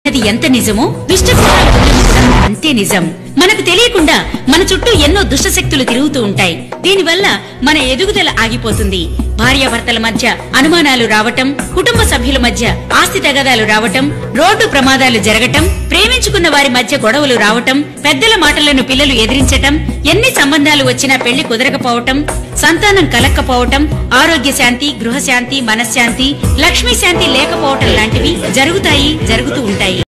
అది ఎంత నిజమో దుష్ట శక్తుల ఉన్నది కూడా అంతే నిజం మనకు తెలియకుండా మన చుట్టూ ఎన్నో దుష్ట శక్తులు తిరుగుతూ ఉంటాయి దీనివల్ల మన ఎదుగుదల ఆగిపోతుంది భార్యాభర్తల మధ్య అనుమానాలు రావటం కుటుంబ సభ్యుల మధ్య ఆస్తి తగాదాలు రావటం రోడ్డు ప్రమాదాలు జరగటం ప్రేమించుకున్న వారి మధ్య గొడవలు రావటం పెద్దల మాటలను పిల్లలు ఎదిరించటం ఎన్ని సంబంధాలు వచ్చినా పెళ్లి కుదరకపోవటం సంతానం కలక్కపోవటం ఆరోగ్య శాంతి గృహశాంతి మనశ్శాంతి లక్ష్మీ శాంతి లేకపోవటం లాంటివి జరుగుతాయి జరుగుతూ ఉంటాయి